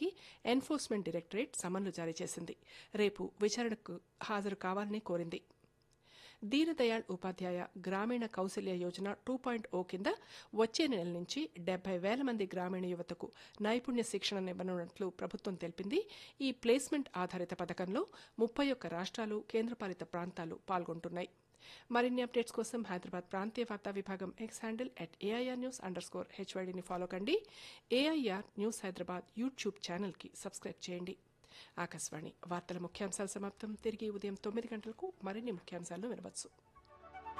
వారికి enforcement directorate సమన్లు జారీ చేసింది రేపు విచారణకు హాజరు కావాలని కోరింది Deendayal Upadhyaya Grameen Kaushalya Yojana two point O కింద వచ్చే నెల నుంచి డెబ్బై వేల మంది గ్రామీణ యువతకు నైపుణ్య శిక్షణ ఇవ్వనున్నట్లు ప్రభుత్వం తెలిపింది ఈ ప్లేస్మెంట్ ఆధారిత పథకంలో ముప్పై ఒక్క రాష్ట్రాలు కేంద్రపాలిత ప్రాంతాలు పాల్గొంటున్నాయి మరిన్ని అప్డేట్స్ కోసం హైదరాబాద్ ప్రాంతీయ వార్తా విభాగం X handle at AIR news under score హెచ్వైడిని ఫాలో కండి ఏఐఆర్ న్యూస్ హైదరాబాద్ యూట్యూబ్ ఛానల్కి సబ్స్క్రైబ్ చేయండి ఆకాశవాణి వార్తల ముఖ్యాంశాలు సమాప్తం తిరిగి ఉదయం తొమ్మిది గంటలకు మరిన్ని ముఖ్యాంశాలను వినవచ్చు